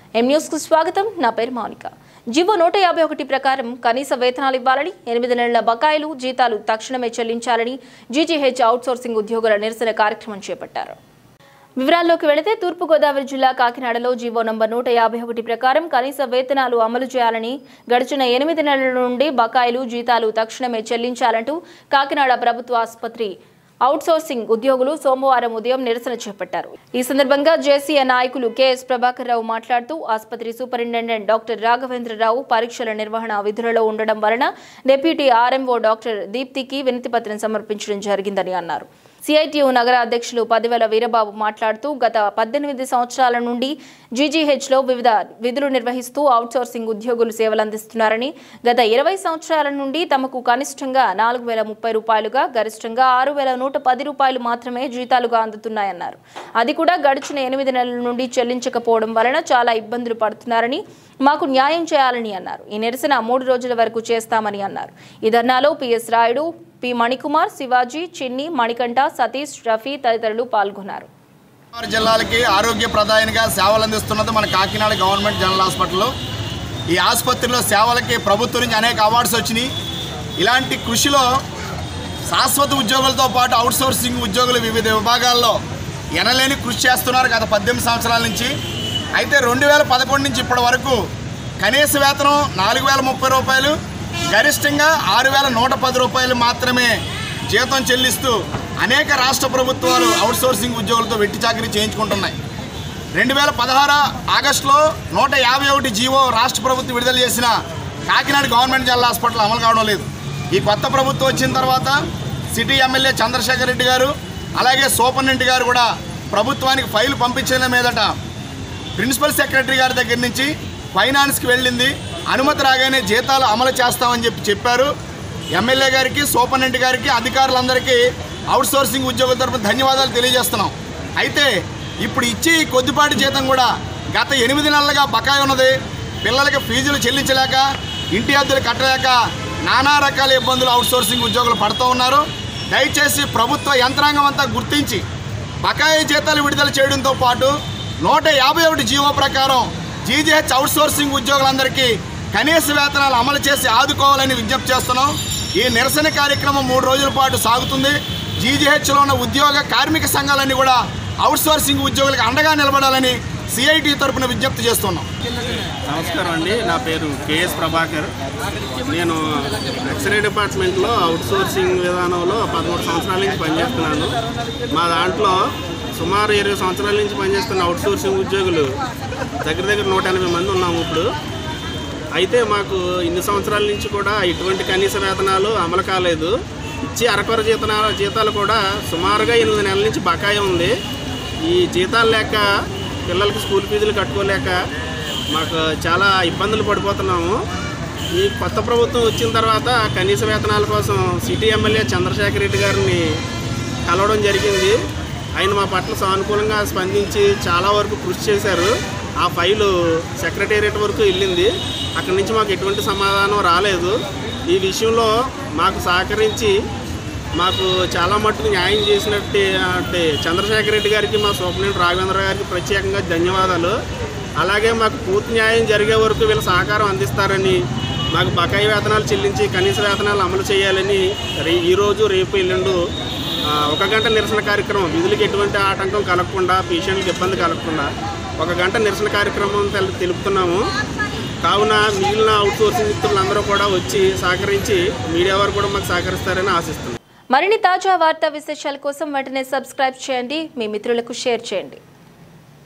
M news కు స్వాగతం నా పేరు మౌనిక జీవో నూట యాభై ఒకటి ప్రకారం కనీస వేతనాలు ఇవ్వాలని ఎనిమిది నెలల బకాయిలు జీతాలు తక్షణమే చెల్లించాలని జీజీహెచ్ అవుట్సోర్సింగ్ ఉద్యోగుల నిరసన కార్యక్రమం చేపట్టారు వివరాల్లోకి వెళితే తూర్పుగోదావరి జిల్లా కాకినాడలో జీవో నంబర్ నూట యాభై ఒకటి ప్రకారం కనీస వేతనాలు అమలు చేయాలని గడిచిన ఎనిమిది నెలల నుండి బకాయిలు జీతాలు తక్షణమే చెల్లించాలంటూ కాకినాడ ప్రభుత్వ ఆసుపత్రి అవుట్సోర్సింగ్ ఉద్యోగులు సోమవారం ఉదయం నిరసన చేపట్టారు ఈ సందర్భంగా జేసీఏ నాయకులు కెఎస్ ప్రభాకర్ రావు మాట్లాడుతూ ఆసుపత్రి సూపరింటెండెంట్ డాక్టర్ రాఘవేంద్రరావు పరీక్షల నిర్వహణ విధులలో ఉండడం వలన డిప్యూటీ ఆర్ఎంఓ డాక్టర్ దీప్తికి వినతి పత్రం సమర్పించడం జరిగిందని అన్నారు సిఐటియు నగర అధ్యక్షులు పదివేల వీరబాబు మాట్లాడుతూ గత పద్దెనిమిది సంవత్సరాల నుండి జీజీహెచ్లో వివిధ విధులు నిర్వహిస్తూ అవుట్సోర్సింగ్ ఉద్యోగులు సేవలు అందిస్తున్నారని గత ఇరవై సంవత్సరాల నుండి తమకు కనిష్టంగా నాలుగు వేల ముప్పై రూపాయలుగా గరిష్టంగా ఆరు వేల నూట పది రూపాయలు మాత్రమే జీతాలుగా అందుతున్నాయన్నారు అది కూడా గడిచిన ఎనిమిది నెలల నుండి చెల్లించకపోవడం వలన చాలా ఇబ్బందులు పడుతున్నారని మాకు న్యాయం చేయాలని అన్నారు ఈ నిరసన మూడు రోజుల వరకు చేస్తామని అన్నారు ఈ ధర్నాలో పిఎస్ రాయుడు పి మణికుమార్ శివాజీ చిన్ని మణికంఠ సతీష్ రఫీ తదితరులు పాల్గొన్నారు గోదావరి జిల్లాలకి ఆరోగ్య ప్రదాయనిగా సేవలు అందిస్తున్నది మన కాకినాడ గవర్నమెంట్ జనరల్ హాస్పిటల్ ఈ ఆసుపత్రిలో సేవలకి ప్రభుత్వం నుంచి అనేక అవార్డ్స్ వచ్చినాయి ఇలాంటి కృషిలో శాశ్వత ఉద్యోగులతో పాటు అవుట్సోర్సింగ్ ఉద్యోగులు వివిధ విభాగాల్లో ఎనలేని కృషి చేస్తున్నారు గత పద్దెనిమిది సంవత్సరాల నుంచి అయితే రెండు వేల పదకొండు నుంచి ఇప్పటి వరకు కనీస వేతనం నాలుగు వేల ముప్పై రూపాయలు గరిష్టంగా ఆరు వేల నూట పది రూపాయలు మాత్రమే జీతం చెల్లిస్తూ అనేక రాష్ట్ర ప్రభుత్వాలు అవుట్సోర్సింగ్ ఉద్యోగులతో వెట్టి చాకరీ చేయించుకుంటున్నాయి రెండు వేల పదహారు ఆగస్టులో నూట యాభై ఒకటి జీవో రాష్ట్ర ప్రభుత్వం విడుదల చేసిన కాకినాడ గవర్నమెంట్ జనరల్ హాస్పిటల్ అమలు కావడం లేదు ఈ కొత్త ప్రభుత్వం వచ్చిన తర్వాత సిటీ ఎమ్మెల్యే చంద్రశేఖర్ రెడ్డి గారు అలాగే సూపరింటెండెంట్ గారు కూడా ప్రభుత్వానికి ఫైల్ పంపించిన మీదట ప్రిన్సిపల్ సెక్రటరీ గారి దగ్గర నుంచి ఫైనాన్స్కి వెళ్ళింది అనుమతి రాగానే జీతాలు అమలు చేస్తామని చెప్పి చెప్పారు ఎమ్మెల్యే గారికి సూపరింటెండెంట్ గారికి అధికారులందరికీ అవుట్సోర్సింగ్ ఉద్యోగుల తరపున ధన్యవాదాలు తెలియజేస్తున్నాం అయితే ఇప్పుడు ఇచ్చే ఈ కొద్దిపాటి జీతం కూడా గత ఎనిమిది నెలలుగా బకాయి ఉన్నది పిల్లలకి ఫీజులు చెల్లించలేక ఇంటి అద్దెలు కట్టలేక నానా రకాల ఇబ్బందులు అవుట్సోర్సింగ్ ఉద్యోగులు పడుతూ ఉన్నారు దయచేసి ప్రభుత్వ యంత్రాంగం అంతా గుర్తించి బకాయి జీతాలు విడుదల చేయడంతో పాటు నూట యాభై ఒకటి జీవో ప్రకారం జీజీహెచ్ అవుట్సోర్సింగ్ ఉద్యోగులందరికీ కనీస వేతనాలు అమలు చేసి ఆదుకోవాలని విజ్ఞప్తి చేస్తున్నాం ఈ నిరసన కార్యక్రమం మూడు రోజుల పాటు సాగుతుంది జీజీహెచ్లో ఉన్న ఉద్యోగ కార్మిక సంఘాలన్నీ కూడా అవుట్సోర్సింగ్ ఉద్యోగులకు అండగా నిలబడాలని సిఐటి తరపున విజ్ఞప్తి చేస్తున్నాం నమస్కారం అండి నా పేరు కేఎస్ ప్రభాకర్ నేను ఎక్స్రే డిపార్ట్మెంట్లో అవుట్సోర్సింగ్ విధానంలో పదమూడు సంవత్సరాల నుంచి పనిచేస్తున్నాను మా దాంట్లో సుమారు ఇరవై సంవత్సరాల నుంచి పనిచేస్తున్న అవుట్సోర్సింగ్ ఉద్యోగులు దగ్గర దగ్గర నూట ఎనభై మంది ఉన్నాము ఇప్పుడు అయితే మాకు ఇన్ని సంవత్సరాల నుంచి కూడా ఎటువంటి కనీస వేతనాలు అమలు కాలేదు ఇచ్చే అరకొర జీతనాల జీతాలు కూడా సుమారుగా ఎనిమిది నెలల నుంచి బకాయి ఉంది ఈ జీతాలు లేక పిల్లలకి స్కూల్ ఫీజులు కట్టుకోలేక మాకు చాలా ఇబ్బందులు పడిపోతున్నాము ఈ కొత్త ప్రభుత్వం వచ్చిన తర్వాత కనీస వేతనాల కోసం సిటీ ఎమ్మెల్యే చంద్రశేఖర్ రెడ్డి గారిని కలవడం జరిగింది ఆయన మా పట్ల సానుకూలంగా స్పందించి చాలా వరకు కృషి చేశారు ఆ ఫైలు సెక్రటేరియట్ వరకు వెళ్ళింది అక్కడి నుంచి మాకు ఎటువంటి సమాధానం రాలేదు ఈ విషయంలో మాకు సహకరించి మాకు చాలా మట్టుకు న్యాయం చేసినట్టు అంటే చంద్రశేఖర్ రెడ్డి గారికి మా సూపరింటెండెంట్ రాఘవేంద్ర గారికి ప్రత్యేకంగా ధన్యవాదాలు అలాగే మాకు పూర్తి న్యాయం జరిగే వరకు వీళ్ళ సహకారం అందిస్తారని మాకు బకాయి వేతనాలు చెల్లించి కనీస వేతనాలు అమలు చేయాలని రే- ఈరోజు రేపు ఎల్లుండు ఆ, ఒక గంట నిరసన కార్యక్రమం విధులకు ఎటువంటి ఆటంకం కలగకుండా పేషెంట్లకు ఇబ్బంది కలగకుండా ఒక గంట నిరసన కార్యక్రమం తెలు- తెలుపుతున్నాము కావున మిగిలిన అవుట్సోర్సింగ్ మిత్రులందరూ కూడా వచ్చి సహకరించి మీడియా వారు కూడా మాకు సహకరిస్తారని ఆశిస్తున్నాం మరిన్ని తాజా వార్తా విశేషాల కోసం వెంటనే సబ్స్క్రైబ్ చేయండి మీ మిత్రులకు షేర్ చేయండి